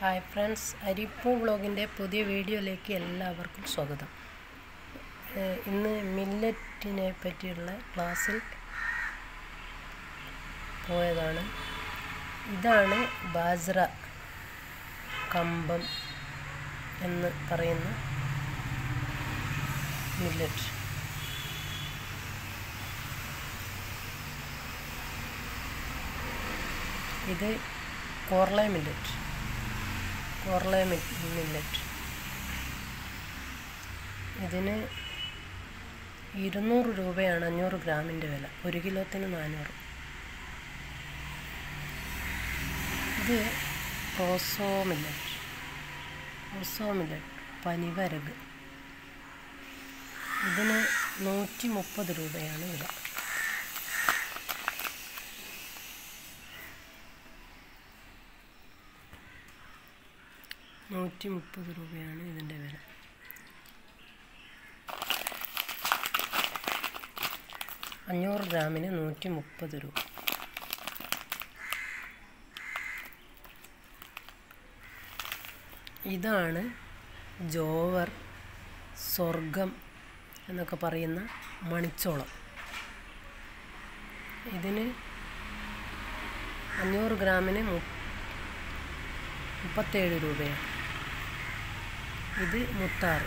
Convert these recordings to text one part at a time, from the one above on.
Hi friends അരിപ്പൂ വ്ളോഗിൻ്റെ പുതിയ വീഡിയോയിലേക്ക് എല്ലാവർക്കും സ്വാഗതം ഏഹ് ഇന്ന് മില്ലറ്റിനെ പറ്റിയുള്ള ക്ലാസ്സിൽ പോയതാണ് ഇതാണ് ബാജ്ര കമ്പം എന്ന് പറയുന്ന മില്ലറ്റ് ഇത് കോർല മില്ലറ്റ് കോർല മില്ലറ്റ് ഇതിന് ഇരുന്നൂറ് രൂപയാണ് അഞ്ഞൂറ് ഗ്രാമിൻ്റെ വില ഒരു കിലോത്തിന് നാനൂറ് ഇത് റോസോ മില്ലറ്റ് റോസോ മില്ലറ്റ് പനിവരക് ഇതിന് നൂറ്റി മുപ്പത് രൂപയാണ് വില നൂറ്റി മുപ്പത് രൂപയാണ് ഇതിൻ്റെ വില അഞ്ഞൂറ് ഗ്രാമിന് നൂറ്റി മുപ്പത് രൂപ ഇതാണ് ജോവർ സ്വർഗം എന്നൊക്കെ പറയുന്ന മണിച്ചോളം ഇതിന് അഞ്ഞൂറ് ഗ്രാമിന് മു മുപ്പത്തേഴ് രൂപയാണ് ഇത് മുത്താറ്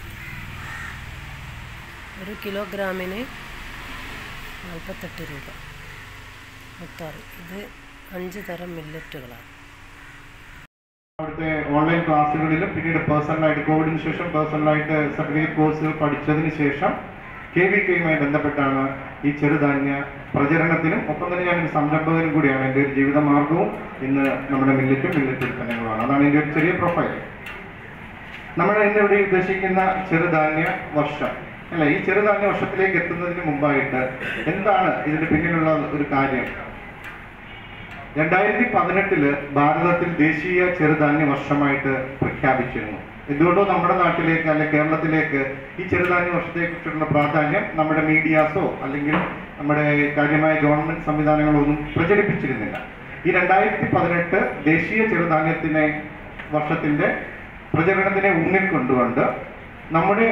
ഒരു കിലോഗ്രാമിന് നാൽപ്പത്തെട്ട് രൂപ മുത്താറ് ഇത് അഞ്ച് തരം മില്ലറ്റുകളാണ് അവിടുത്തെ ഓൺലൈൻ ക്ലാസ്സുകളിലും പിന്നീട് പേഴ്സണലായിട്ട് കോവിഡിന് ശേഷം പേഴ്സണലായിട്ട് സർട്ടിഫിക്കറ്റ് കോഴ്സുകൾ പഠിച്ചതിന് ശേഷം കെ വി കെയുമായി ബന്ധപ്പെട്ടാണ് ഈ ചെറുധാന്യ പ്രചരണത്തിനും ഒപ്പം തന്നെ ഞാനൊരു സംരംഭകനും കൂടിയാണ് എൻ്റെ ഒരു ജീവിത മാർഗവും ഇന്ന് നമ്മുടെ മില്ലറ്റും മില്ലറ്റ് ഉൽപ്പന്നങ്ങളുമാണ് അതാണ് എൻ്റെ ഒരു ചെറിയ പ്രൊഫൈൽ നമ്മൾ ഇന്ന് ഇവിടെ ഉദ്ദേശിക്കുന്ന ചെറുധാന്യ വർഷം അല്ല ഈ ചെറുധാന്യ വർഷത്തിലേക്ക് എത്തുന്നതിന് മുമ്പായിട്ട് എന്താണ് ഇതിന്റെ പിന്നിലുള്ള ഒരു കാര്യം രണ്ടായിരത്തി പതിനെട്ടില് ഭാരതത്തിൽ ദേശീയ ചെറുധാന്യ വർഷമായിട്ട് പ്രഖ്യാപിച്ചിരുന്നു എന്തുകൊണ്ടോ നമ്മുടെ നാട്ടിലേക്ക് അല്ലെ കേരളത്തിലേക്ക് ഈ ചെറുധാന്യ വർഷത്തെ കുറിച്ചുള്ള പ്രാധാന്യം നമ്മുടെ മീഡിയാസോ അല്ലെങ്കിൽ നമ്മുടെ കാര്യമായ ഗവൺമെന്റ് സംവിധാനങ്ങളോ ഒന്നും പ്രചരിപ്പിച്ചിരുന്നില്ല ഈ രണ്ടായിരത്തി പതിനെട്ട് ദേശീയ ചെറുധാന്യത്തിനെ വർഷത്തിന്റെ പ്രചരണത്തിനെ ഊന്നിൽ കൊണ്ടുകൊണ്ട് നമ്മുടെ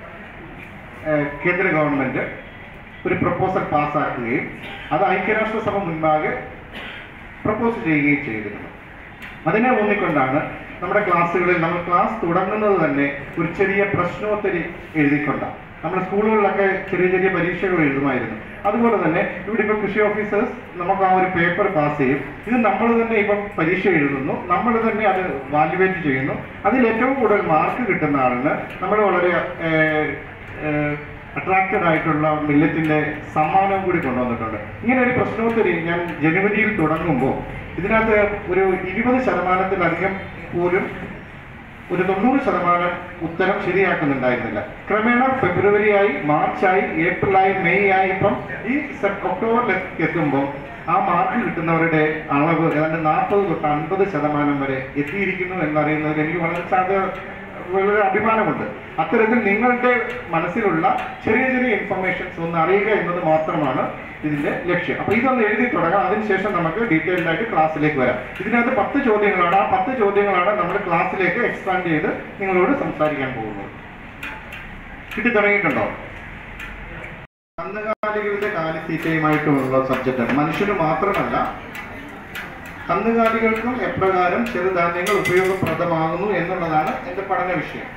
ഏഹ്, കേന്ദ്ര ഗവൺമെന്റ് ഒരു പ്രപ്പോസൽ പാസ്സാക്കുകയും അത് ഐക്യരാഷ്ട്രസഭ മുൻപാകെ പ്രപ്പോസ് ചെയ്യുകയും ചെയ്തിരുന്നു അതിനെ ഊന്നിക്കൊണ്ടാണ് നമ്മുടെ ക്ലാസ്സുകളിൽ നമ്മൾ ക്ലാസ് തുടങ്ങുന്നത് തന്നെ ഒരു ചെറിയ പ്രശ്നോത്തരി എഴുതിക്കൊണ്ടാണ് നമ്മുടെ സ്കൂളുകളിലൊക്കെ ചെറിയ ചെറിയ പരീക്ഷകൾ എഴുതുമായിരുന്നു അതുപോലെ തന്നെ ഇവിടെ ഇപ്പോൾ കൃഷി ഓഫീസേഴ്സ് നമുക്ക് ആ ഒരു പേപ്പർ പാസ് ചെയ്യും ഇത് നമ്മൾ തന്നെ ഇപ്പം പരീക്ഷ എഴുതുന്നു നമ്മൾ തന്നെ അത് വാല്യുവേറ്റ് ചെയ്യുന്നു അതിൽ ഏറ്റവും കൂടുതൽ മാർക്ക് കിട്ടുന്ന ആളിന് നമ്മൾ വളരെ ഏഹ്, ഏഹ്, അട്രാക്റ്റഡ് ആയിട്ടുള്ള മില്ലറ്റിന്റെ സമ്മാനവും കൂടി കൊണ്ടുവന്നിട്ടുണ്ട് ഇങ്ങനെ ഒരു പ്രശ്നോത്തരി ഞാൻ ജനുവരിയിൽ തുടങ്ങുമ്പോൾ ഇതിനകത്ത് ഒരു ഇരുപത് ശതമാനത്തിലധികം പോലും ഒരു തൊണ്ണൂറ് ശതമാനം ഉത്തരം ശരിയാക്കുന്നുണ്ടായിരുന്നില്ല ക്രമേണ ഫെബ്രുവരിയായി മാർച്ചായി ഏപ്രിലായി മെയ് ആയി ഇപ്പം ഈ സെപ്- ഒക്ടോബറിൽ എത്തുമ്പോൾ ആ മാർക്ക് കിട്ടുന്നവരുടെ അളവ് ഏതാണ്ട് നാൽപ്പത് തൊട്ട് അൻപത് ശതമാനം വരെ എത്തിയിരിക്കുന്നു എന്നറിയുന്നതിൽ എനിക്ക് വളരെ സാധ്യത വളരെ അഭിമാനമുണ്ട് അത്തരത്തിൽ നിങ്ങളുടെ മനസ്സിലുള്ള ചെറിയ ചെറിയ ഇൻഫർമേഷൻസ് ഒന്ന് അറിയുക എന്നത് മാത്രമാണ് ഇതിന്റെ ലക്ഷ്യം അപ്പൊ ഇതൊന്ന് എഴുതി തുടങ്ങാം അതിനുശേഷം നമുക്ക് ഡീറ്റെയിൽഡ് ആയിട്ട് ക്ലാസ്സിലേക്ക് വരാം ഇതിനകത്ത് പത്ത് ചോദ്യങ്ങളാണ് ആ പത്ത് ചോദ്യങ്ങളാണ് നമ്മൾ ക്ലാസ്സിലേക്ക് എക്സ്പാൻഡ് ചെയ്ത് നിങ്ങളോട് സംസാരിക്കാൻ പോകുന്നത് കിട്ടി തുടങ്ങിയിട്ടുണ്ടോ കന്നുകാലികളുടെ കാലിത്തീറ്റയുമായിട്ടുള്ള സബ്ജക്റ്റ് മനുഷ്യന് മാത്രമല്ല കന്നുകാലികൾക്കും എപ്രകാരം ചെറുധാന്യങ്ങൾ ഉപയോഗപ്രദമാകുന്നു എന്നുള്ളതാണ് എന്റെ പഠന വിഷയം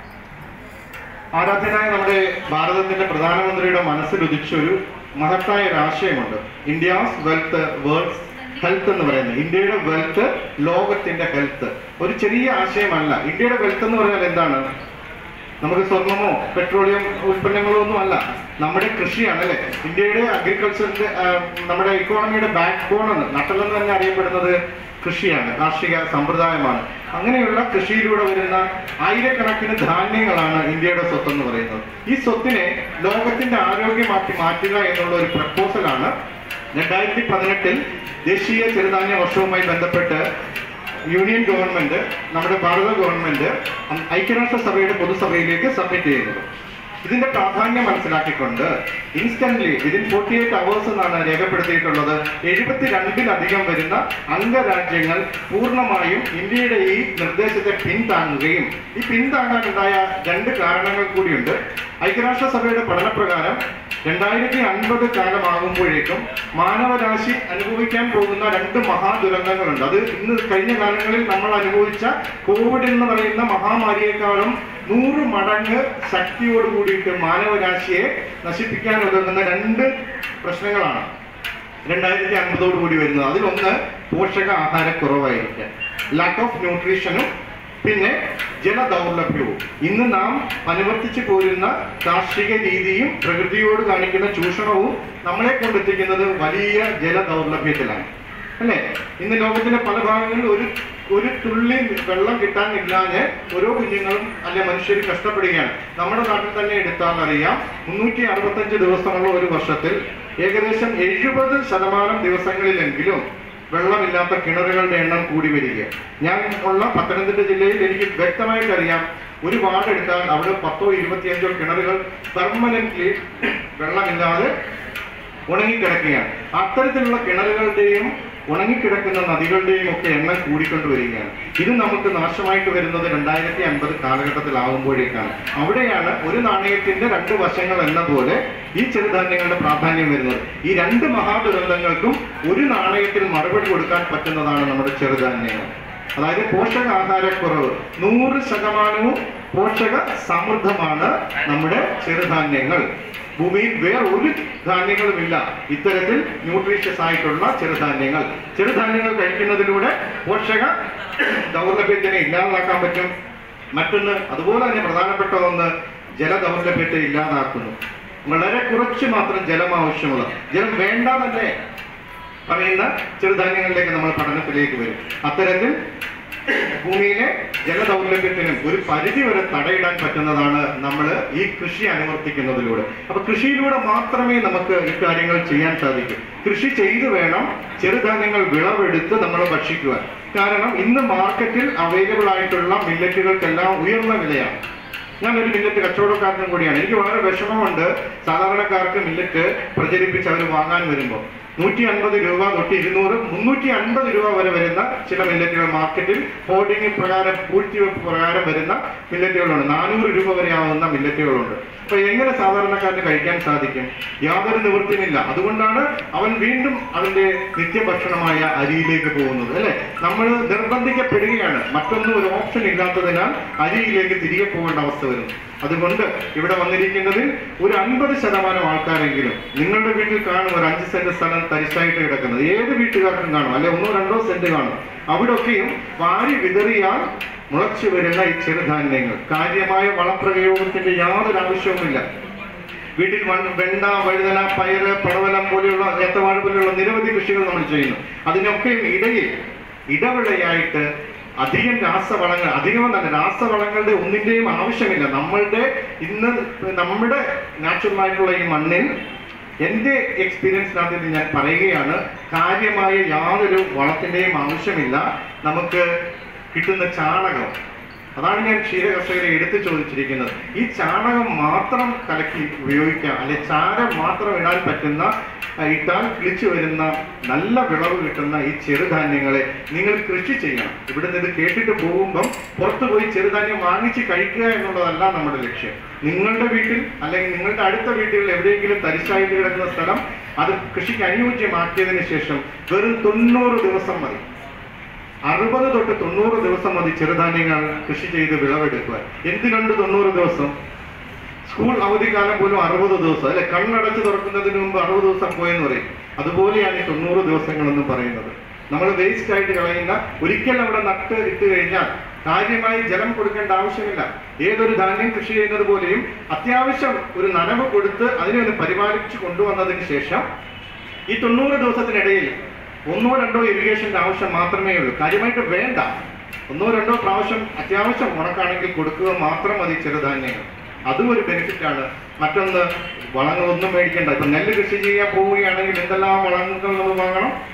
ആരാധ്യനായ നമ്മുടെ ഭാരതത്തിന്റെ പ്രധാനമന്ത്രിയുടെ മനസ്സിൽ ഉദിച്ച ഒരു മഹത്തായ ഒരു ആശയമുണ്ട് ഇന്ത്യാസ് വെൽത്ത് വേൾഡ്സ് ഹെൽത്ത് എന്ന് പറയുന്നത് ഇന്ത്യയുടെ വെൽത്ത് ലോകത്തിന്റെ ഹെൽത്ത് ഒരു ചെറിയ ആശയമല്ല ഇന്ത്യയുടെ വെൽത്ത് എന്ന് പറഞ്ഞാൽ എന്താണ് നമുക്ക് സ്വർണമോ പെട്രോളിയം ഉൽപ്പന്നങ്ങളോ ഒന്നും അല്ല നമ്മുടെ കൃഷിയാണ് അല്ലെ ഇന്ത്യയുടെ അഗ്രികൾച്ചറിന്റെ ആ, നമ്മുടെ ഇക്കോണമിയുടെ ബാക്ക് ബോൺ എന്ന് നട്ടലെന്ന് തന്നെ അറിയപ്പെടുന്നത് കൃഷിയാണ് കാർഷിക സമ്പ്രദായമാണ് അങ്ങനെയുള്ള കൃഷിയിലൂടെ വരുന്ന ആയിരക്കണക്കിന് ധാന്യങ്ങളാണ് ഇന്ത്യയുടെ സ്വത്ത് എന്ന് പറയുന്നത് ഈ സ്വത്തിനെ ലോകത്തിന്റെ ആരോഗ്യമാക്കി മാറ്റുക എന്നുള്ള ഒരു പ്രപ്പോസലാണ് രണ്ടായിരത്തി പതിനെട്ടിൽ ദേശീയ ചെറുധാന്യ വർഷവുമായി ബന്ധപ്പെട്ട് യൂണിയൻ ഗവൺമെന്റ് നമ്മുടെ ഭാരത ഗവൺമെന്റ് ഐക്യരാഷ്ട്ര സഭയുടെ പൊതുസഭയിലേക്ക് സബ്മിറ്റ് ചെയ്യുന്നത് ഇതിന്റെ പ്രാധാന്യം മനസ്സിലാക്കിക്കൊണ്ട് instantly within forty eight hours എന്നാണ് രേഖപ്പെടുത്തിയിട്ടുള്ളത് എഴുപത്തിരണ്ടിലധികം വരുന്ന അംഗരാജ്യങ്ങൾ പൂർണ്ണമായും ഇന്ത്യയുടെ ഈ നിർദ്ദേശത്തെ പിന്താങ്ങുകയും ഈ പിന്താങ്ങാനുണ്ടായ രണ്ട് കാരണങ്ങൾ കൂടിയുണ്ട് ഐക്യരാഷ്ട്രസഭയുടെ പഠനപ്രകാരം രണ്ടായിരത്തി അൻപത് കാലമാകുമ്പോഴേക്കും മാനവരാശി അനുഭവിക്കാൻ പോകുന്ന രണ്ട് മഹാദുരന്തങ്ങളുണ്ട് അത് ഇന്ന് കഴിഞ്ഞ കാലങ്ങളിൽ നമ്മൾ അനുഭവിച്ച കോവിഡ് എന്ന് പറയുന്ന മഹാമാരിയേക്കാളും നൂറ് മടങ്ങ് ശക്തിയോട് കൂടിയിട്ട് മാനവരാശിയെ നശിപ്പിക്കാൻ ഉതകുന്ന രണ്ട് പ്രശ്നങ്ങളാണ് രണ്ടായിരത്തി അൻപതോട് കൂടി വരുന്നത് അതിലൊന്ന് പോഷക ആഹാരക്കുറവായിരിക്കാം ലാക്ക് ഓഫ് ന്യൂട്രീഷനും പിന്നെ ജലദൗർലഭ്യവും ഇന്ന് നാം അനുവർത്തിച്ചു പോരുന്ന കാർഷിക രീതിയും പ്രകൃതിയോട് കാണിക്കുന്ന ചൂഷണവും നമ്മളെ കൊണ്ടെത്തിക്കുന്നത് വലിയ ജലദൗർലഭ്യത്തിലാണ് അല്ലേ ഇന്ന് ലോകത്തിലെ പല ഭാഗങ്ങളിൽ ഒരു ഒരു തുള്ളി വെള്ളം കിട്ടാനില്ലാതെ ഓരോ കുഞ്ഞുങ്ങളും അല്ലെ മനുഷ്യർ കഷ്ടപ്പെടുകയാണ് നമ്മുടെ നാട്ടിൽ തന്നെ എടുത്താൽ അറിയാം മുന്നൂറ്റി അറുപത്തഞ്ച് ദിവസമുള്ള ഒരു വർഷത്തിൽ ഏകദേശം എഴുപത് ശതമാനം ദിവസങ്ങളിലെങ്കിലും വെള്ളമില്ലാത്ത കിണറുകളുടെ എണ്ണം കൂടി വരിക ഞാൻ ഉള്ള പത്തനംതിട്ട ജില്ലയിൽ എനിക്ക് വ്യക്തമായിട്ട് അറിയാം ഒരു വാർഡ് എടുത്താൽ അവിടെ പത്തോ ഇരുപത്തിയഞ്ചോ കിണറുകൾ പെർമനന്റ്ലി വെള്ളമില്ലാതെ ഉണങ്ങിക്കിടക്കുകയാണ് അത്തരത്തിലുള്ള കിണറുകളുടെയും ഉണങ്ങിക്കിടക്കുന്ന നദികളുടെയും ഒക്കെ എണ്ണം കൂടിക്കൊണ്ടുവരികയാണ് ഇത് നമുക്ക് നാശമായിട്ട് വരുന്നത് രണ്ടായിരത്തി അൻപത് കാലഘട്ടത്തിലാകുമ്പോഴേക്കാണ് അവിടെയാണ് ഒരു നാണയത്തിന്റെ രണ്ട് വശങ്ങൾ എന്ന പോലെ ഈ ചെറുധാന്യങ്ങളുടെ പ്രാധാന്യം വരുന്നത് ഈ രണ്ട് മഹാദുരന്തങ്ങൾക്കും ഒരു നാണയത്തിൽ മറുപടി കൊടുക്കാൻ പറ്റുന്നതാണ് നമ്മുടെ ചെറുധാന്യങ്ങൾ അതായത് പോഷകാഹാരക്കുറവ് നൂറ് ശതമാനവും പോഷക സമൃദ്ധമാണ് നമ്മുടെ ചെറുധാന്യങ്ങൾ ഭൂമിയിൽ വേറെ ഒരു ധാന്യങ്ങളുമില്ല ഇത്തരത്തിൽ ന്യൂട്രീഷ്യസ് ആയിട്ടുള്ള ചെറുധാന്യങ്ങൾ ചെറുധാന്യങ്ങൾ കഴിക്കുന്നതിലൂടെ പോഷക ദൗർലഭ്യത്തിനെ ഇല്ലാതാക്കാൻ പറ്റും മറ്റൊന്ന് അതുപോലെ തന്നെ പ്രധാനപ്പെട്ട ഒന്ന് ജലദൗർലഭ്യത്തെ ഇല്ലാതാക്കുന്നു വളരെ കുറച്ച് മാത്രം ജലം ആവശ്യമുള്ള ജലം വേണ്ടാന്നല്ലേ പറയുന്ന ചെറുധാന്യങ്ങളിലേക്ക് നമ്മൾ പഠനത്തിലേക്ക് വരും അത്തരത്തിൽ ഭൂമിയിലെ ജലദൗർലഭ്യത്തിനും ഒരു പരിധി വരെ തടയിടാൻ പറ്റുന്നതാണ് നമ്മൾ ഈ കൃഷി അനുവർത്തിക്കുന്നതിലൂടെ അപ്പൊ കൃഷിയിലൂടെ മാത്രമേ നമുക്ക് ഇക്കാര്യങ്ങൾ ചെയ്യാൻ സാധിക്കൂ കൃഷി ചെയ്തു വേണം ചെറുധാന്യങ്ങൾ വിളവെടുത്ത് നമ്മൾ ഭക്ഷിക്കുക കാരണം ഇന്ന് മാർക്കറ്റിൽ അവൈലബിൾ ആയിട്ടുള്ള മില്ലറ്റുകൾക്കെല്ലാം ഉയർന്ന വിലയാണ് ഞാൻ ഒരു മില്ലറ്റ് കച്ചവടക്കാരനും കൂടിയാണ് എനിക്ക് വളരെ വിഷമമുണ്ട് സാധാരണക്കാർക്ക് മില്ലറ്റ് പ്രചരിപ്പിച്ച് അവർ വാങ്ങാൻ വരുമ്പോൾ നൂറ്റി അൻപത് രൂപ തൊട്ട് ഇരുന്നൂറ് മുന്നൂറ്റി അൻപത് രൂപ വരെ വരുന്ന ചില മില്ലറ്റുകൾ മാർക്കറ്റിൽ ഹോർഡിംഗ് പ്രകാരം പൂഴ്ത്തിവെപ്പ് പ്രകാരം വരുന്ന മില്ലറ്റുകളുണ്ട് നാനൂറ് രൂപ വരെ ആവുന്ന മില്ലറ്റുകളുണ്ട് അപ്പൊ എങ്ങനെ സാധാരണക്കാരന് കഴിക്കാൻ സാധിക്കും യാതൊരു നിവൃത്തിയുമില്ല അതുകൊണ്ടാണ് അവൻ വീണ്ടും അവന്റെ നിത്യഭക്ഷണമായ അരിയിലേക്ക് പോകുന്നത് അല്ലെ നമ്മൾ നിർബന്ധിക്കപ്പെടുകയാണ് മറ്റൊന്നും ഒരു ഓപ്ഷൻ ഇല്ലാത്തതിനാൽ അരിയിലേക്ക് തിരികെ പോകേണ്ട അവസ്ഥ വരുന്നു അതുകൊണ്ട് ഇവിടെ വന്നിരിക്കുന്നതിൽ ഒരു അൻപത് ശതമാനം ആൾക്കാരെങ്കിലും നിങ്ങളുടെ വീട്ടിൽ കാണും ഒരു അഞ്ച് സെന്റ് സ്ഥലം തരിശായിട്ട് കിടക്കുന്നത് ഏത് വീട്ടുകാർക്കും കാണും അല്ലെ ഒന്നോ രണ്ടോ സെന്റ് കാണും അവിടെയൊക്കെയും വാരി വിതറിയാൽ മുളച്ചു വരുന്ന ഈ ചെറുധാന്യങ്ങൾ കാര്യമായ വളപ്രയോഗത്തിന്റെ യാതൊരു ആവശ്യവുമില്ല വീട്ടിൽ വൺ- വെണ്ട വഴുതന പയറ് പടവലം പോലെയുള്ള ഏത്തവാഴ പോലെയുള്ള നിരവധി കൃഷികൾ നമ്മൾ ചെയ്യുന്നു അതിനൊക്കെ ഇടയിൽ ഇടവിളയായിട്ട് അധികം രാസവളങ്ങൾ അധികം തന്നെ രാസവളങ്ങളുടെ ഒന്നിന്റെയും ആവശ്യമില്ല നമ്മളുടെ ഇന്ന് നമ്മുടെ നാച്ചുറൽ ആയിട്ടുള്ള ഈ മണ്ണിൽ എൻ്റെ എക്സ്പീരിയൻസിനകത്ത് ഞാൻ പറയുകയാണ് കാര്യമായ യാതൊരു വളത്തിൻ്റെയും ആവശ്യമില്ല നമുക്ക് കിട്ടുന്ന ചാണകം അതാണ് ഞാൻ ക്ഷീര കർഷകരെ എടുത്തു ചോദിച്ചിരിക്കുന്നത് ഈ ചാണകം മാത്രം കലക്കി ഉപയോഗിക്കാം അല്ലെ ചാരം മാത്രം ഇടാൻ പറ്റുന്ന ആ, ഇട്ടാൽ കിളിച്ചു വരുന്ന നല്ല വിളവ് കിട്ടുന്ന ഈ ചെറുധാന്യങ്ങളെ നിങ്ങൾ കൃഷി ചെയ്യണം ഇവിടുന്ന് ഇത് കേട്ടിട്ട് പോകുമ്പം പുറത്തു പോയി ചെറുധാന്യം വാങ്ങിച്ച് കഴിക്കുക എന്നുള്ളതല്ല നമ്മുടെ ലക്ഷ്യം നിങ്ങളുടെ വീട്ടിൽ അല്ലെങ്കിൽ നിങ്ങളുടെ അടുത്ത വീട്ടിൽ എവിടെയെങ്കിലും തരിശായിട്ട് കിടക്കുന്ന സ്ഥലം അത് കൃഷിക്ക് അനുയോജ്യമാക്കിയതിന് ശേഷം വെറും തൊണ്ണൂറ് ദിവസം മതി അറുപത് തൊട്ട് തൊണ്ണൂറ് ദിവസം മതി ചെറുധാന്യങ്ങൾ കൃഷി ചെയ്ത് വിളവെടുക്കുക എന്തിനുണ്ട് തൊണ്ണൂറ് ദിവസം സ്കൂൾ അവധിക്കാലം പോലും അറുപത് ദിവസം അല്ലെ കണ്ണടച്ച് തുറക്കുന്നതിന് മുമ്പ് അറുപത് ദിവസം പോയെന്ന് പറയും അതുപോലെയാണ് ഈ തൊണ്ണൂറ് ദിവസങ്ങൾ എന്ന് പറയുന്നത് നമ്മൾ വേസ്റ്റ് ആയിട്ട് കളയുന്ന ഒരിക്കൽ അവിടെ നട്ട് ഇട്ട് കഴിഞ്ഞാൽ കാര്യമായി ജലം കൊടുക്കേണ്ട ആവശ്യമില്ല ഏതൊരു ധാന്യം കൃഷി ചെയ്യുന്നത് പോലെയും അത്യാവശ്യം ഒരു നനവ് കൊടുത്ത് അതിനെ ഒന്ന് പരിപാലിച്ചു കൊണ്ടുവന്നതിന് ശേഷം ഈ തൊണ്ണൂറ് ദിവസത്തിനിടയിൽ ഒന്നോ രണ്ടോ ഇറിഗേഷന്റെ ആവശ്യം മാത്രമേ ഉള്ളൂ കാര്യമായിട്ട് വേണ്ട ഒന്നോ രണ്ടോ പ്രാവശ്യം അത്യാവശ്യം ഉണക്കാണെങ്കിൽ കൊടുക്കുക മാത്രം മതി ചെറുധാന്യങ്ങൾ അതും ഒരു ബെനിഫിറ്റ് ആണ് മറ്റൊന്ന് വളങ്ങളൊന്നും മേടിക്കേണ്ട ഇപ്പൊ നെല്ല് കൃഷി ചെയ്യാൻ പോവുകയാണെങ്കിൽ എന്തെല്ലാം വളങ്ങൾ നമ്മൾ വാങ്ങണം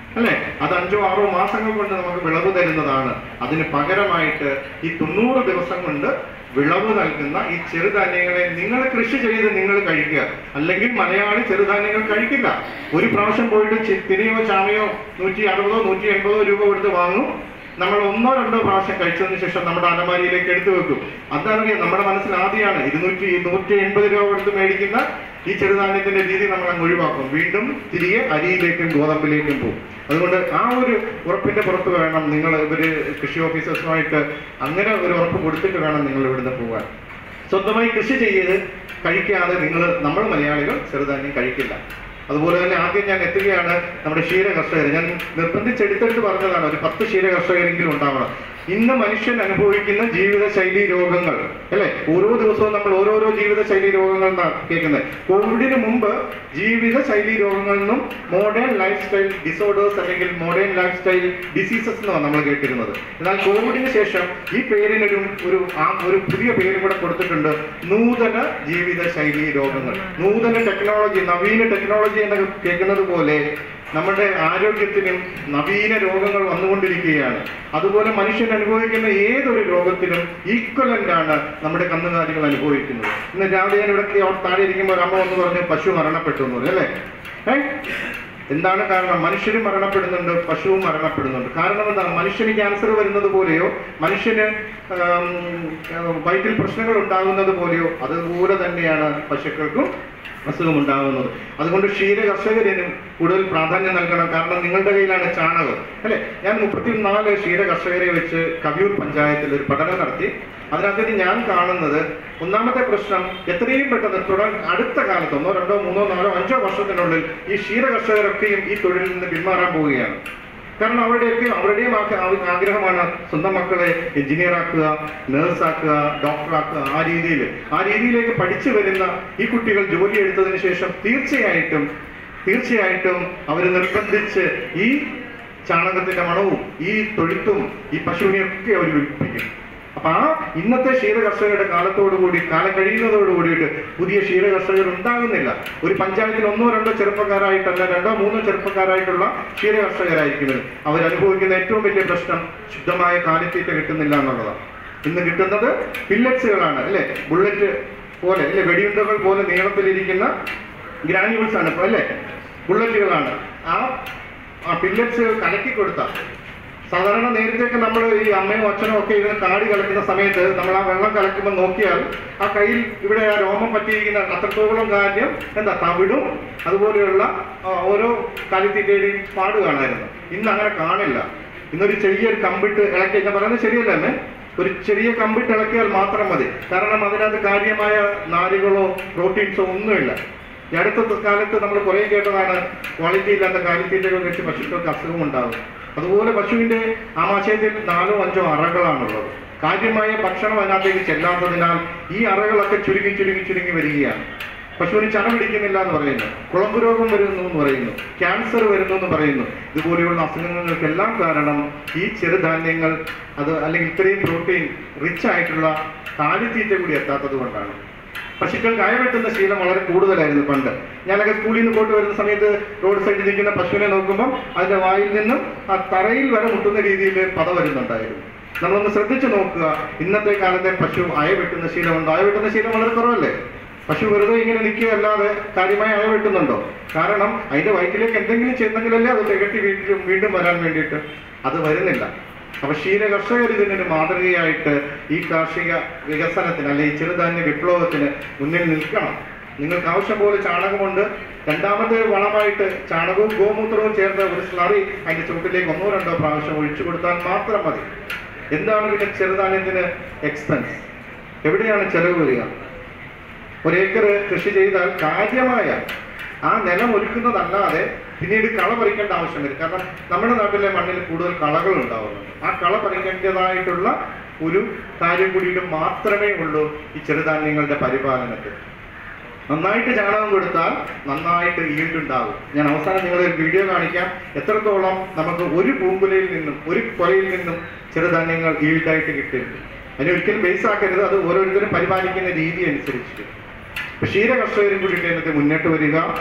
അല്ലെ അത് അഞ്ചോ ആറോ മാസങ്ങൾ കൊണ്ട് നമുക്ക് വിളവ് തരുന്നതാണ് അതിന് പകരമായിട്ട് ഈ തൊണ്ണൂറ് ദിവസം കൊണ്ട് വിളവ് നൽകുന്ന ഈ ചെറുധാന്യങ്ങളെ നിങ്ങൾ കൃഷി ചെയ്ത് നിങ്ങൾ കഴിക്കുക അല്ലെങ്കിൽ മലയാളി ചെറുധാന്യങ്ങൾ കഴിക്കില്ല ഒരു പ്രാവശ്യം പോയിട്ട് ചി- തിനയോ ചാമയോ നൂറ്റി അറുപതോ നൂറ്റി എൺപതോ രൂപ കൊടുത്ത് വാങ്ങും നമ്മൾ ഒന്നോ രണ്ടോ പ്രാവശ്യം കഴിച്ചതിന് ശേഷം നമ്മുടെ അലമാരിയിലേക്ക് എടുത്തു വെക്കും അതാണെങ്കിൽ നമ്മുടെ മനസ്സിൽ ആദ്യമാണ് ഇരുന്നൂറ്റി നൂറ്റി എൺപത് രൂപ കൊടുത്ത് മേടിക്കുന്ന ഈ ചെറുധാന്യത്തിന്റെ രീതി നമ്മൾ അങ്ങ് ഒഴിവാക്കും വീണ്ടും തിരികെ അരിയിലേക്കും ഗോതമ്പിലേക്കും പോകും അതുകൊണ്ട് ആ ഒരു ഉറപ്പിന്റെ പുറത്ത് വേണം നിങ്ങൾ ഇവര് കൃഷി ഓഫീസേഴ്സുമായിട്ട് അങ്ങനെ ഒരു ഉറപ്പ് കൊടുത്തിട്ട് വേണം നിങ്ങൾ ഇവിടുന്ന് പോകാൻ സ്വന്തമായി കൃഷി ചെയ്ത് കഴിക്കാതെ നിങ്ങൾ നമ്മൾ മലയാളികൾ ചെറുധാന്യം കഴിക്കില്ല അതുപോലെ തന്നെ ആദ്യം ഞാൻ എത്തുകയാണ് നമ്മുടെ ക്ഷീര കർഷകർ ഞാൻ നിർബന്ധിച്ചെടുത്തെടുത്ത് പറഞ്ഞതാണ് ഒരു പത്ത് ക്ഷീര കർഷകരെങ്കിലും ഉണ്ടാവണം ഇന്ന് മനുഷ്യൻ അനുഭവിക്കുന്ന ജീവിതശൈലി രോഗങ്ങൾ അല്ലെ ഓരോ ദിവസവും നമ്മൾ ഓരോരോ ജീവിതശൈലി രോഗങ്ങൾ എന്നാണ് കേൾക്കുന്നത് കോവിഡിന് മുമ്പ് ജീവിതശൈലി രോഗങ്ങളിൽ നിന്നും മോഡേൺ ലൈഫ് സ്റ്റൈൽ ഡിസോർഡേഴ്സ് അല്ലെങ്കിൽ മോഡേൺ ലൈഫ് സ്റ്റൈൽ ഡിസീസസ് എന്നാണ് നമ്മൾ കേട്ടിരുന്നത് എന്നാൽ കോവിഡിന് ശേഷം ഈ പേരിനൊരു ഒരു ആ ഒരു പുതിയ പേര് കൂടെ കൊടുത്തിട്ടുണ്ട് നൂതന ജീവിതശൈലി രോഗങ്ങൾ നൂതന ടെക്നോളജി നവീന ടെക്നോളജി എന്ന് കേൾക്കുന്നത് പോലെ നമ്മുടെ ആരോഗ്യത്തിനും നവീന രോഗങ്ങൾ വന്നുകൊണ്ടിരിക്കുകയാണ് അതുപോലെ മനുഷ്യൻ അനുഭവിക്കുന്ന ഏതൊരു രോഗത്തിനും ഈക്വലന്റ് ആണ് നമ്മുടെ കന്നുകാലികൾ അനുഭവിക്കുന്നത് ഇന്ന് രാവിലെ ഞാൻ ഇവിടെ താഴെ ഇരിക്കുമ്പോൾ ഒരു അമ്മ വന്ന് പറഞ്ഞു പശു മരണപ്പെട്ടു എന്ന് പറഞ്ഞു അല്ലേ ഏ? എന്താണ് കാരണം മനുഷ്യരും മരണപ്പെടുന്നുണ്ട് പശുവും മരണപ്പെടുന്നുണ്ട് കാരണം എന്താണ് മനുഷ്യന് ക്യാൻസർ വരുന്നത് പോലെയോ മനുഷ്യന് ആം, വയറ്റിൽ പ്രശ്നങ്ങൾ ഉണ്ടാകുന്നത് പോലെയോ അതുപോലെ തന്നെയാണ് പശുക്കൾക്കും അസുഖം ഉണ്ടാകുന്നത് അതുകൊണ്ട് ക്ഷീര കർഷകരിനും കൂടുതൽ പ്രാധാന്യം നൽകണം കാരണം നിങ്ങളുടെ കയ്യിലാണ് ചാണകം അല്ലെ ഞാൻ മുപ്പത്തിനാല് ക്ഷീര കർഷകരെ വെച്ച് കവിയൂർ പഞ്ചായത്തിൽ ഒരു പഠനം നടത്തി അതിനകത്ത് ഞാൻ കാണുന്നത് ഒന്നാമത്തെ പ്രശ്നം എത്രയും പെട്ടെന്ന് തുടർ അടുത്ത കാലത്ത് ഒന്നോ രണ്ടോ മൂന്നോ നാലോ അഞ്ചോ വർഷത്തിനുള്ളിൽ ഈ ക്ഷീര കർഷകരൊക്കെയും ഈ തൊഴിലിൽ നിന്ന് പിന്മാറാൻ പോവുകയാണ് കാരണം അവരുടെയൊക്കെ അവരുടെയും ആ- ആ- ആഗ്രഹമാണ് സ്വന്തം മക്കളെ എഞ്ചിനീയർ ആക്കുക നേഴ്സ് ആക്കുക ഡോക്ടർ ആക്കുക ആ രീതിയിൽ ആ രീതിയിലേക്ക് പഠിച്ചു വരുന്ന ഈ കുട്ടികൾ ജോലി എടുത്തതിന് ശേഷം തീർച്ചയായിട്ടും തീർച്ചയായിട്ടും അവർ നിർബന്ധിച്ച് ഈ ചാണകത്തിന്റെ മണവും ഈ തൊഴുത്തും ഈ പശുവിനെയൊക്കെ അവർ വിൽപ്പിക്കും അപ്പൊ ആ ഇന്നത്തെ ക്ഷീര കർഷകരുടെ കാലത്തോടുകൂടി കാലം കഴിയുന്നതോട് കൂടിയിട്ട് പുതിയ ക്ഷീര കർഷകർ ഉണ്ടാകുന്നില്ല ഒരു പഞ്ചായത്തിൽ ഒന്നോ രണ്ടോ ചെറുപ്പക്കാരായിട്ടല്ല രണ്ടോ മൂന്നോ ചെറുപ്പക്കാരായിട്ടുള്ള ക്ഷീര കർഷകരായിരിക്കുന്നത് അവർ അനുഭവിക്കുന്ന ഏറ്റവും വലിയ പ്രശ്നം ശുദ്ധമായ കാലിത്തീറ്റ കിട്ടുന്നില്ല എന്നുള്ളതാണ് ഇന്ന് കിട്ടുന്നത് പില്ലറ്റ്സുകളാണ് അല്ലെ ബുള്ളറ്റ് പോലെ അല്ലെ വെടിയുണ്ടകൾ പോലെ നീളത്തിലിരിക്കുന്ന ഗ്രാനുവൽസ് ആണ് ഇപ്പൊ അല്ലെ ബുള്ളറ്റുകളാണ് ആ ആ പില്ലറ്റ്സ് കലക്കി കൊടുത്ത സാധാരണ നേരത്തെയൊക്കെ നമ്മൾ ഈ അമ്മയും അച്ഛനും ഒക്കെ ഇതിന് കാടി കലക്കുന്ന സമയത്ത് നമ്മൾ ആ വെള്ളം കലക്കുമ്പോൾ നോക്കിയാൽ ആ കയ്യിൽ ഇവിടെ ആ രോമം പറ്റിയിരിക്കുന്ന അത്രത്തോളം കാര്യം എന്താ തവിടും അതുപോലെയുള്ള ആ, ഓരോ കാലിത്തീറ്റയുടെയും പാട് കാണായിരുന്നു ഇന്ന് അങ്ങനെ കാണില്ല ഇന്നൊരു ചെറിയൊരു കമ്പിട്ട് ഇളക്കി ഞാൻ പറയുന്നത് ശരിയല്ല അമ്മേ ഒരു ചെറിയ കമ്പിട്ട് ഇളക്കിയാൽ മാത്രം മതി കാരണം അതിനകത്ത് കാര്യമായ നാരുകളോ പ്രോട്ടീൻസോ ഒന്നുമില്ല ഈ അടുത്ത കാലത്ത് നമ്മൾ കുറേ കേട്ടതാണ് ക്വാളിറ്റി ഇല്ലാത്ത കാലിത്തീറ്റകൾ വെച്ച് പശുക്കൾക്ക് അസുഖം ഉണ്ടാകും അതുപോലെ പശുവിന്റെ ആമാശയത്തിൽ നാലോ അഞ്ചോ അറകളാണുള്ളത് കാര്യമായ ഭക്ഷണം അതിനകത്തേക്ക് ചെല്ലാത്തതിനാൽ ഈ അറകളൊക്കെ ചുരുങ്ങി ചുരുങ്ങി ചുരുങ്ങി വരികയാണ് പശുവിന് ചന പിടിക്കുന്നില്ല എന്ന് പറയുന്നു കുളമ്പ് രോഗം വരുന്നു എന്ന് പറയുന്നു ക്യാൻസർ വരുന്നു എന്ന് പറയുന്നു ഇതുപോലെയുള്ള അസുഖങ്ങൾക്കെല്ലാം കാരണം ഈ ചെറുധാന്യങ്ങൾ അത് അല്ലെങ്കിൽ ഇത്രയും പ്രോട്ടീൻ റിച്ച് ആയിട്ടുള്ള കാലിത്തീറ്റ കൂടി എത്താത്തത് കൊണ്ടാണ് പശുക്കൾക്ക് അയവെട്ടുന്ന ശീലം വളരെ കൂടുതലായിരുന്നു പണ്ട് ഞാനൊക്കെ സ്കൂളിൽ നിന്ന് പോയിട്ട് വരുന്ന സമയത്ത് റോഡ് സൈഡിൽ നിൽക്കുന്ന പശുവിനെ നോക്കുമ്പോൾ അതിന്റെ വായിൽ നിന്നും ആ തറയിൽ വരെ മുട്ടുന്ന രീതിയിൽ പത വരുന്നുണ്ടായിരുന്നു നമ്മളൊന്ന് ശ്രദ്ധിച്ചു നോക്കുക ഇന്നത്തെ കാലത്തെ പശു അയവെട്ടുന്ന ശീലമുണ്ടോ അയവെട്ടുന്ന ശീലം വളരെ കുറവല്ലേ പശു വെറുതെ ഇങ്ങനെ നിൽക്കുകയല്ലാതെ കാര്യമായി അയവെട്ടുന്നുണ്ടോ കാരണം അതിന്റെ വയറ്റിലേക്ക് എന്തെങ്കിലും ചെന്നെങ്കിലല്ലേ അത് തികട്ടി വീണ്ടും വീണ്ടും വരാൻ വേണ്ടിയിട്ട് അത് വരുന്നില്ല അപ്പൊ ക്ഷീര കർഷകർ ഇതിനൊരു മാതൃകയായിട്ട് ഈ കാർഷിക വികസനത്തിന് അല്ലെ ഈ ചെറുധാന്യ വിപ്ലവത്തിന് മുന്നിൽ നിൽക്കണം നിങ്ങൾക്ക് ആവശ്യം പോലെ ചാണകമുണ്ട് രണ്ടാമത്തെ വളമായിട്ട് ചാണകവും ഗോമൂത്രവും ചേർത്ത് ഒരു സ്ലറി അതിന്റെ ചുവട്ടിലേക്ക് ഒന്നോ രണ്ടോ പ്രാവശ്യം ഒഴിച്ചു കൊടുത്താൽ മാത്രം മതി എന്താണ് പിന്നെ ചെറുധാന്യത്തിന് എക്സ്പെൻസ് എവിടെയാണ് ചെലവ് വരിക ഒരേക്കർ കൃഷി ചെയ്താൽ കാര്യമായ ആ നിലം ഒരുക്കുന്നതല്ലാതെ പിന്നീട് കള പറിക്കേണ്ട ആവശ്യം വരും കാരണം നമ്മുടെ നാട്ടിലെ മണ്ണിൽ കൂടുതൽ കളകൾ ഉണ്ടാവുന്നുണ്ട് ആ കള പറിക്കേണ്ടതായിട്ടുള്ള ഒരു കാര്യം കൂടിയിട്ട് മാത്രമേ ഉള്ളൂ ഈ ചെറുധാന്യങ്ങളുടെ പരിപാലനത്തിൽ നന്നായിട്ട് ചാണകം കൊടുത്താൽ നന്നായിട്ട് ഈൽഡ് ഉണ്ടാകും ഞാൻ അവസാനം നിങ്ങളെ ഒരു വീഡിയോ കാണിക്കാം എത്രത്തോളം നമുക്ക് ഒരു പൂങ്കുലയിൽ നിന്നും ഒരു കൊലയിൽ നിന്നും ചെറുധാന്യങ്ങൾ ഈൽഡായിട്ട് കിട്ടുന്നുണ്ട് അതിനെ ഒരിക്കലും ബേസ് ആക്കരുത് അത് ഓരോരുത്തരും പരിപാലിക്കുന്ന രീതി അനുസരിച്ച് ഇപ്പൊ ക്ഷീര കർഷകരും കൂടി ഇതിനകത്ത് മുന്നോട്ട് വരിക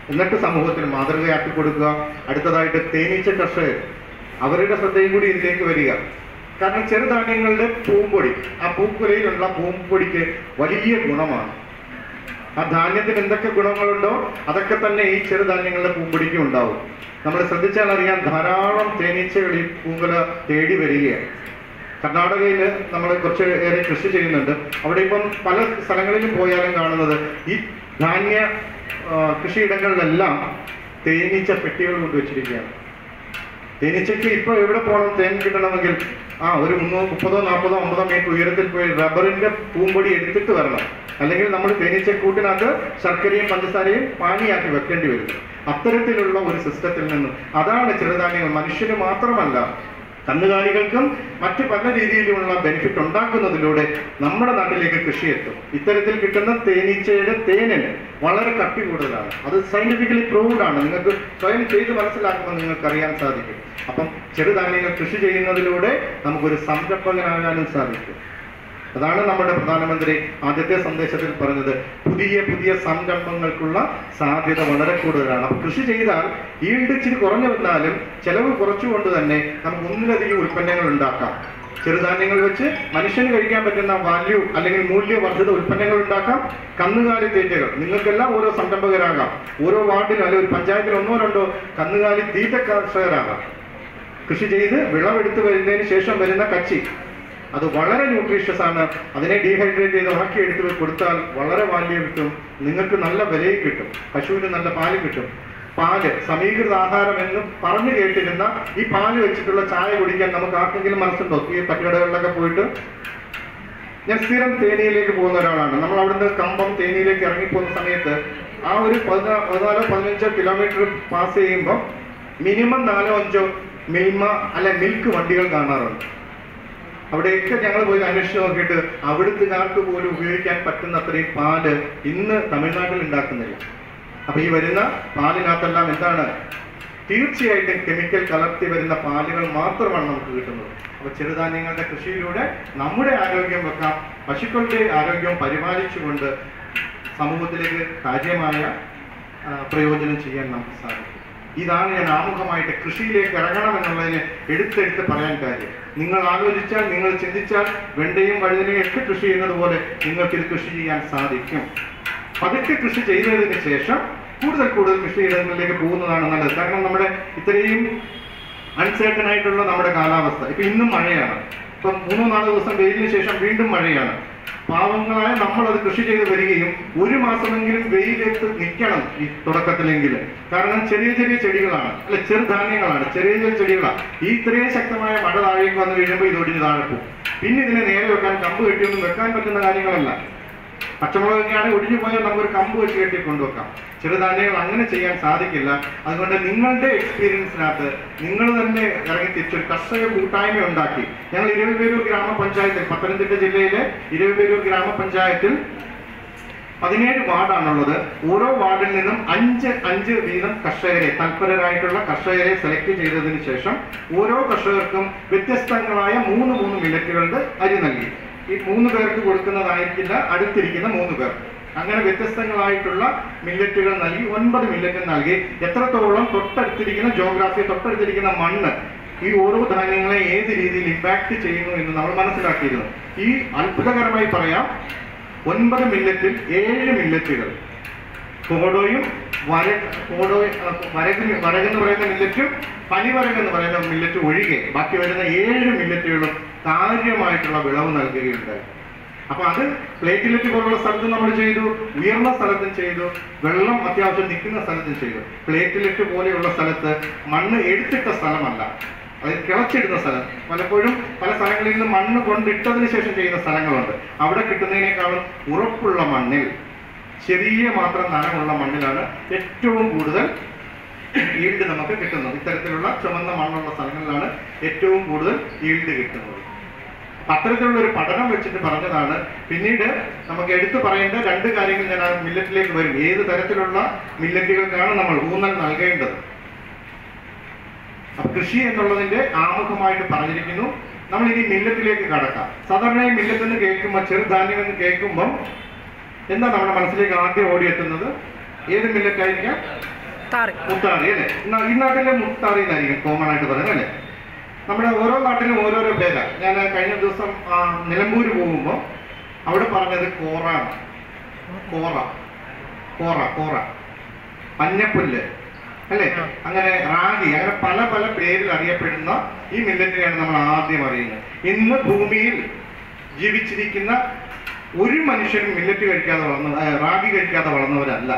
എന്നിട്ട് സമൂഹത്തിന് മാതൃകയാക്കി കൊടുക്കുക അടുത്തതായിട്ട് തേനീച്ച കർഷകർ അവരുടെ ശ്രദ്ധയും കൂടി ഇതിലേക്ക് വരിക കാരണം ചെറുധാന്യങ്ങളുടെ പൂമ്പൊടി ആ പൂക്കുലയിലുള്ള പൂമ്പൊടിക്ക് വലിയ ഗുണമാണ് ആ ധാന്യത്തിന് എന്തൊക്കെ ഗുണങ്ങളുണ്ടോ അതൊക്കെ തന്നെ ഈ ചെറുധാന്യങ്ങളുടെ പൂമ്പൊടിക്കും ഉണ്ടാവും നമ്മൾ ശ്രദ്ധിച്ചാൽ അറിയാം ധാരാളം തേനീച്ചകൾ ഈ പൂങ്കുല തേടി വരികയാണ് കർണാടകയിൽ നമ്മൾ കുറച്ച് ഏറെ കൃഷി ചെയ്യുന്നുണ്ട് അവിടെ ഇപ്പം പല സ്ഥലങ്ങളിലും പോയാലും കാണുന്നത് ഈ ധാന്യ ആ, കൃഷിയിടങ്ങളിലെല്ലാം തേനീച്ച പെട്ടികൾ കൊണ്ടുവച്ചിരിക്കുകയാണ് തേനീച്ചയ്ക്ക് ഇപ്പൊ എവിടെ പോകണം തേൻ കിട്ടണമെങ്കിൽ ആ ഒരു മുന്നോ മുപ്പതോ നാൽപ്പതോ അമ്പതോ മീറ്റർ ഉയരത്തിൽ പോയി റബ്ബറിന്റെ പൂമ്പൊടി എടുത്തിട്ട് വരണം അല്ലെങ്കിൽ നമ്മൾ തേനീച്ചക്കൂട്ടിനകത്ത് ശർക്കരയും പഞ്ചസാരയും പാനിയാക്കി വെക്കേണ്ടി വരും അത്തരത്തിലുള്ള ഒരു സിസ്റ്റത്തിൽ നിന്നും അതാണ് ചെറുധാന്യങ്ങൾ മനുഷ്യന് മാത്രമല്ല കന്നുകാലികൾക്കും മറ്റു പല രീതിയിലുമുള്ള ബെനിഫിറ്റ് ഉണ്ടാക്കുന്നതിലൂടെ നമ്മുടെ നാട്ടിലേക്ക് കൃഷി എത്തും ഇത്തരത്തിൽ കിട്ടുന്ന തേനീച്ചയുടെ തേനിന് വളരെ കട്ടി കൂടുതലാണ് അത് സയന്റിഫിക്കലി പ്രൂവ്ഡ് ആണ് നിങ്ങൾക്ക് സ്വയം ചെയ്ത് മനസ്സിലാക്കുമ്പോൾ നിങ്ങൾക്ക് അറിയാൻ സാധിക്കും അപ്പം ചെറുധാന്യങ്ങൾ കൃഷി ചെയ്യുന്നതിലൂടെ നമുക്കൊരു സംരംഭകനാകാനും സാധിക്കും അതാണ് നമ്മുടെ പ്രധാനമന്ത്രി ആദ്യത്തെ സന്ദേശത്തിൽ പറഞ്ഞത് പുതിയ പുതിയ സംരംഭങ്ങൾക്കുള്ള സാധ്യത വളരെ കൂടുതലാണ് അപ്പൊ കൃഷി ചെയ്താൽ ഈൽഡ് ഇച്ചിരി കുറഞ്ഞു വന്നാലും ചെലവ് കുറച്ചുകൊണ്ട് തന്നെ നമുക്ക് ഒന്നിലധികം ഉൽപ്പന്നങ്ങൾ ഉണ്ടാക്കാം ചെറുധാന്യങ്ങൾ വെച്ച് മനുഷ്യന് കഴിക്കാൻ പറ്റുന്ന വാല്യൂ അല്ലെങ്കിൽ മൂല്യവർദ്ധിത ഉൽപ്പന്നങ്ങൾ ഉണ്ടാക്കാം കന്നുകാലി തീറ്റകൾ നിങ്ങൾക്കെല്ലാം ഓരോ സംരംഭകരാകാം ഓരോ വാർഡിലും അല്ലെങ്കിൽ ഒരു പഞ്ചായത്തിൽ ഒന്നോ രണ്ടോ കന്നുകാലി തീറ്റ കർഷകരാകാം കൃഷി ചെയ്ത് വിളവെടുത്ത് വരുന്നതിന് ശേഷം വരുന്ന കച്ചി അത് വളരെ ന്യൂട്രീഷ്യസ് ആണ് അതിനെ ഡീഹൈഡ്രേറ്റ് ചെയ്ത് ഉണക്കി എടുത്ത് കൊടുത്താൽ വളരെ വാല്യം കിട്ടും നിങ്ങൾക്ക് നല്ല വിലയും കിട്ടും പശുവിന് നല്ല പാല് കിട്ടും പാല് സമീകൃത ആഹാരം എന്ന് പറഞ്ഞു കേട്ടിരുന്ന ഈ പാല് വെച്ചിട്ടുള്ള ചായ കുടിക്കാൻ നമുക്ക് ആർക്കെങ്കിലും മനസ്സുണ്ടോ ഈ തട്ടുകടകളിലൊക്കെ പോയിട്ട് ഞാൻ സ്ഥിരം തേനിയിലേക്ക് പോകുന്ന ഒരാളാണ് നമ്മൾ അവിടുന്ന് കമ്പം തേനിയിലേക്ക് ഇറങ്ങിപ്പോകുന്ന സമയത്ത് ആ ഒരു പതിനാ പതിനാലോ പതിനഞ്ചോ കിലോമീറ്റർ പാസ് ചെയ്യുമ്പോൾ മിനിമം നാലോ അഞ്ചോ മിൽമ അല്ലെ മിൽക്ക് വണ്ടികൾ കാണാറുണ്ട് അവിടെയൊക്കെ ഞങ്ങൾ പോയി അന്വേഷിച്ച് നോക്കിയിട്ട് അവിടുത്തുകാർക്ക് പോലും ഉപയോഗിക്കാൻ പറ്റുന്ന അത്രയും പാല് ഇന്ന് തമിഴ്നാട്ടിൽ ഉണ്ടാക്കുന്നില്ല അപ്പൊ ഈ വരുന്ന പാലിനകത്തെല്ലാം എന്താണ് തീർച്ചയായിട്ടും കെമിക്കൽ കലർത്തി വരുന്ന പാലുകൾ മാത്രമാണ് നമുക്ക് കിട്ടുന്നത് അപ്പൊ ചെറുധാന്യങ്ങളുടെ കൃഷിയിലൂടെ നമ്മുടെ ആരോഗ്യം വെക്കാം പശുക്കളുടെ ആരോഗ്യം പരിപാലിച്ചുകൊണ്ട് സമൂഹത്തിലേക്ക് കാര്യമായ ആ, പ്രയോജനം ചെയ്യാൻ നമുക്ക് സാധിക്കും ഇതാണ് ഞാൻ ആമുഖമായിട്ട് കൃഷിയിലേക്ക് ഇറങ്ങണം എന്നുള്ളതിന് എടുത്തെടുത്ത് പറയാൻ കാര്യം നിങ്ങൾ ആലോചിച്ചാൽ നിങ്ങൾ ചിന്തിച്ചാൽ വെണ്ടയും വഴുതനയും ഒക്കെ കൃഷി ചെയ്യുന്നത് പോലെ നിങ്ങൾക്ക് ഇത് കൃഷി ചെയ്യാൻ സാധിക്കും പതുക്കെ കൃഷി ചെയ്തതിന് ശേഷം കൂടുതൽ കൂടുതൽ കൃഷിയിടങ്ങളിലേക്ക് പോകുന്നതാണ് നല്ലത് കാരണം നമ്മുടെ ഇത്രയും അൺസേർട്ടൺ ആയിട്ടുള്ള നമ്മുടെ കാലാവസ്ഥ ഇപ്പൊ ഇന്നും മഴയാണ് ഇപ്പം മൂന്നോ നാലോ ദിവസം വെയിലിന് ശേഷം വീണ്ടും മഴയാണ് പാവങ്ങളായ നമ്മൾ അത് കൃഷി ചെയ്ത് വരികയും ഒരു മാസമെങ്കിലും വെയിലെത്ത് നിൽക്കണം ഈ തുടക്കത്തിലെങ്കിലും കാരണം ചെറിയ ചെറിയ ചെടികളാണ് അല്ലെ ചെറുധാന്യങ്ങളാണ് ചെറിയ ചെറിയ ചെടികളാണ് ഈ ഇത്രയും ശക്തമായ മഴ താഴേക്ക് വന്നു കഴിയുമ്പോൾ ഇത് ഒടിഞ്ഞ് താഴെ പോകും പിന്നെ ഇതിനെ നേരെ വെക്കാൻ കമ്പ് കെട്ടിയൊന്നും വെക്കാൻ പറ്റുന്ന കാര്യങ്ങളല്ല പച്ചമുളകൊക്കെയാണെങ്കിൽ ഒടിഞ്ഞു പോയാൽ നമുക്കൊരു കമ്പ് വെച്ച് കെട്ടി കൊണ്ടുവെക്കാം ചെറുധാന്യങ്ങൾ അങ്ങനെ ചെയ്യാൻ സാധിക്കില്ല അതുകൊണ്ട് നിങ്ങളുടെ എക്സ്പീരിയൻസിനകത്ത് നിങ്ങൾ തന്നെ ഇറങ്ങി തിരിച്ചൊരു കർഷക കൂട്ടായ്മ ഉണ്ടാക്കി ഞങ്ങൾ ഇരുപേരൂർ ഗ്രാമപഞ്ചായത്തിൽ പത്തനംതിട്ട ജില്ലയിലെ ഇരുപേരൂർ ഗ്രാമപഞ്ചായത്തിൽ പതിനേഴ് വാർഡാണുള്ളത് ഓരോ വാർഡിൽ നിന്നും അഞ്ച് അഞ്ച് വീതം കർഷകരെ തൽപരരായിട്ടുള്ള കർഷകരെ സെലക്ട് ചെയ്തതിനു ശേഷം ഓരോ കർഷകർക്കും വ്യത്യസ്തങ്ങളായ മൂന്ന് മൂന്ന് മില്ലറ്റുകളുടെ അരി നൽകി ഈ മൂന്ന് പേർക്ക് കൊടുക്കുന്നതായിരിക്കില്ല അടുത്തിരിക്കുന്ന മൂന്ന് പേർ അങ്ങനെ വ്യത്യസ്തങ്ങളായിട്ടുള്ള മില്ലറ്റുകൾ നൽകി ഒൻപത് മില്ലറ്റ് നൽകി എത്രത്തോളം തൊട്ടടുത്തിരിക്കുന്ന ജോഗ്രാഫി തൊട്ടടുത്തിരിക്കുന്ന മണ്ണ് ഈ ഓരോ ധാന്യങ്ങളെ ഏത് രീതിയിൽ ഇമ്പാക്ട് ചെയ്യുന്നു എന്ന് നമ്മൾ മനസ്സിലാക്കിയിരുന്നു ഈ അത്ഭുതകരമായി പറയാം ഒൻപത് മില്ലറ്റിൽ ഏഴ് മില്ലറ്റുകൾ കോടോയും വര കോടോ വരക് വരകെന്ന് പറയുന്ന മില്ലറ്റും പനിവരക് എന്ന് പറയുന്ന മില്ലറ്റ് ഒഴികെ ബാക്കി വരുന്ന ഏഴ് മില്ലറ്റുകളും കാര്യമായിട്ടുള്ള വിളവ് നൽകുകയുണ്ടായി അപ്പൊ അത് പ്ലേറ്റിലെറ്റ് പോലുള്ള സ്ഥലത്ത് നമ്മൾ ചെയ്തു ഉയർന്ന സ്ഥലത്തും ചെയ്തു വെള്ളം അത്യാവശ്യം നിൽക്കുന്ന സ്ഥലത്തും ചെയ്തു പ്ലേറ്റിലെറ്റ് പോലെയുള്ള സ്ഥലത്ത് മണ്ണ് എടുത്തിട്ട സ്ഥലമല്ല അതായത് കിളച്ചിടുന്ന സ്ഥലം പലപ്പോഴും പല സ്ഥലങ്ങളിൽ നിന്ന് മണ്ണ് കൊണ്ടിട്ടതിന് ശേഷം ചെയ്യുന്ന സ്ഥലങ്ങളുണ്ട് അവിടെ കിട്ടുന്നതിനേക്കാളും ഉറപ്പുള്ള മണ്ണിൽ ചെറിയ മാത്രം നനമുള്ള മണ്ണിലാണ് ഏറ്റവും കൂടുതൽ ഈൽഡ് നമുക്ക് കിട്ടുന്നത് ഇത്തരത്തിലുള്ള ചുമന്ന മണ്ണുള്ള സ്ഥലങ്ങളിലാണ് ഏറ്റവും കൂടുതൽ ഈൽഡ് കിട്ടുന്നത് അപ്പൊ അത്തരത്തിലുള്ള ഒരു പഠനം വെച്ചിട്ട് പറഞ്ഞതാണ് പിന്നീട് നമുക്ക് എടുത്തു പറയേണ്ട രണ്ട് കാര്യങ്ങൾ ഞാൻ ആ മില്ലറ്റിലേക്ക് വരും ഏത് തരത്തിലുള്ള മില്ലറ്റുകൾക്കാണ് നമ്മൾ ഊന്നൽ നൽകേണ്ടത് അപ്പൊ കൃഷി എന്നുള്ളതിന്റെ ആമുഖമായിട്ട് പറഞ്ഞിരിക്കുന്നു നമ്മൾ ഇനി മില്ലറ്റിലേക്ക് കടക്കാം സാധാരണ ഈ മില്ലറ്റ് എന്ന് കേൾക്കുമ്പോൾ ചെറുധാന്യം എന്ന് കേൾക്കുമ്പോൾ എന്താ നമ്മുടെ മനസ്സിലേക്ക് ആദ്യം ഓടിയെത്തുന്നത് ഏത് മില്ലറ്റ് ആയിരിക്കാം മുത്താറി മുത്താറി അല്ലേ ന- ഈ നാട്ടിലെ മുത്താറി എന്നായിരിക്കും കോമൺ ആയിട്ട് പറയുന്നത് അല്ലേ നമ്മുടെ ഓരോ നാട്ടിലും ഓരോരോ പേരാ ഞാൻ കഴിഞ്ഞ ദിവസം ആ, നിലമ്പൂര് പോകുമ്പോൾ അവിടെ പറഞ്ഞത് കോറാണ് കോറ കോറ കോറ മഞ്ഞപ്പുല്ല് അല്ലേ ആ. അങ്ങനെ റാഗി അങ്ങനെ പല പല പേരിൽ അറിയപ്പെടുന്ന ഈ മില്ലറ്റിനെയാണ് നമ്മൾ ആദ്യം അറിയുന്നത് ഇന്ന് ഭൂമിയിൽ ജീവിച്ചിരിക്കുന്ന ഒരു മനുഷ്യനും മില്ലറ്റ് കഴിക്കാതെ വളർന്ന ആ, റാഗി കഴിക്കാതെ വളർന്നവരല്ല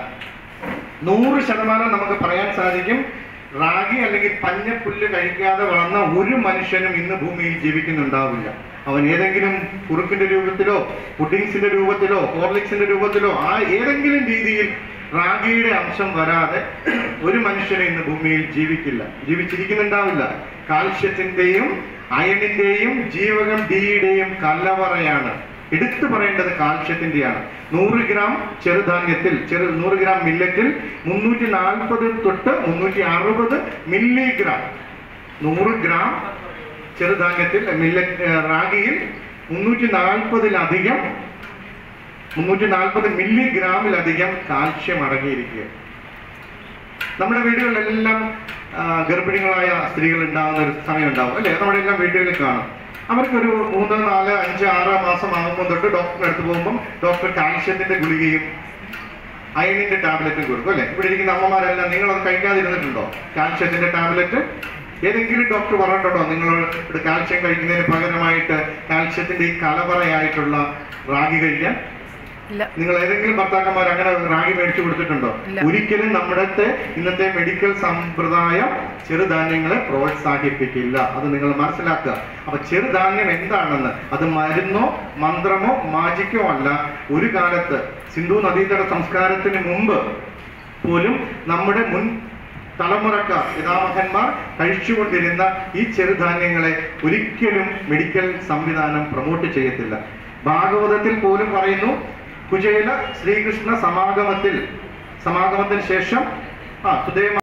നൂറ് ശതമാനം നമുക്ക് പറയാൻ സാധിക്കും റാഗി അല്ലെങ്കിൽ പഞ്ഞപ്പുല്ല് കഴിക്കാതെ വളർന്ന ഒരു മനുഷ്യനും ഇന്ന് ഭൂമിയിൽ ജീവിക്കുന്നുണ്ടാവില്ല അവൻ ഏതെങ്കിലും കുറുക്കിന്റെ രൂപത്തിലോ പുഡിങ്സിന്റെ രൂപത്തിലോ ഹോർലിക്സിന്റെ രൂപത്തിലോ ആ ഏതെങ്കിലും രീതിയിൽ റാഗിയുടെ അംശം വരാതെ ഒരു മനുഷ്യനും ഇന്ന് ഭൂമിയിൽ ജീവിക്കില്ല ജീവിച്ചിരിക്കുന്നുണ്ടാവില്ല കാൽഷ്യത്തിന്റെയും അയണിന്റെയും ജീവകം ഡിയുടെയും കലവറയാണ് എടുത്തു പറയേണ്ടത് കാൽഷ്യത്തിന്റെയാണ് നൂറ് ഗ്രാം ചെറുധാന്യത്തിൽ ചെറു നൂറ് ഗ്രാം മില്ലറ്റിൽ മുന്നൂറ്റി നാൽപ്പത് തൊട്ട് മുന്നൂറ്റി അറുപത് മില്ലിഗ്രാം നൂറ് ഗ്രാം ചെറുധാന്യത്തിൽ മില്ലറ്റ് ഏഹ്, റാഗിയിൽ മുന്നൂറ്റി നാൽപ്പതിലധികം മുന്നൂറ്റി നാൽപ്പത് മില്ലിഗ്രാമിലധികം കാൽഷ്യം അടങ്ങിയിരിക്കുക നമ്മുടെ വീടുകളിലെല്ലാം ആ, ഗർഭിണികളായ സ്ത്രീകൾ ഉണ്ടാകുന്ന ഒരു സമയം ഉണ്ടാവും അല്ലേ നമ്മുടെ എല്ലാം വീടുകളിൽ കാണും അവർക്കൊരു മൂന്ന് നാല് അഞ്ച് ആറ് മാസം ആകുമ്പോൾ തൊട്ട് ഡോക്ടറിന്റെ അടുത്ത് പോകുമ്പോൾ ഡോക്ടർ കാൽഷ്യത്തിന്റെ ഗുളികയും അയണിന്റെ ടാബ്ലറ്റും കൊടുക്കും അല്ലേ ഇവിടെ ഇരിക്കുന്ന അമ്മമാരെല്ലാം നിങ്ങൾ അത് കഴിക്കാതിരുന്നിട്ടുണ്ടോ കാൽഷ്യത്തിന്റെ ടാബ്ലറ്റ് ഏതെങ്കിലും ഡോക്ടർ പറഞ്ഞിട്ടുണ്ടോ നിങ്ങൾ ഇവിടെ കാൽഷ്യം കഴിക്കുന്നതിന് പകരമായിട്ട് കാൽഷ്യത്തിന്റെ ഈ കലവറയായിട്ടുള്ള റാഗി കഴിക്കാൻ ഇല്ല നിങ്ങൾ ഏതെങ്കിലും ഭർത്താക്കന്മാർ അങ്ങനെ റാഗി മേടിച്ചു കൊടുത്തിട്ടുണ്ടോ ഇല്ല. ഒരിക്കലും നമ്മുടെ ഇന്നത്തെ മെഡിക്കൽ സമ്പ്രദായം ചെറുധാന്യങ്ങളെ പ്രോത്സാഹിപ്പിക്കില്ല അത് നിങ്ങൾ മനസ്സിലാക്കുക അപ്പൊ ചെറുധാന്യം എന്താണെന്ന് അത് മരുന്നോ മന്ത്രമോ മാജിക്കോ അല്ല ഒരു കാലത്ത് സിന്ധു നദീതട സംസ്കാരത്തിന് മുമ്പ് പോലും നമ്മുടെ മുൻ തലമുറക്കാർ പിതാമഹന്മാർ കഴിച്ചുകൊണ്ടിരുന്ന ഈ ചെറുധാന്യങ്ങളെ ഒരിക്കലും മെഡിക്കൽ സംവിധാനം പ്രൊമോട്ട് ചെയ്യത്തില്ല ഭാഗവതത്തിൽ പോലും പറയുന്നു കുചേല ശ്രീകൃഷ്ണ സമാഗമത്തിൽ സമാഗമത്തിന് ശേഷം ആ സുദേവ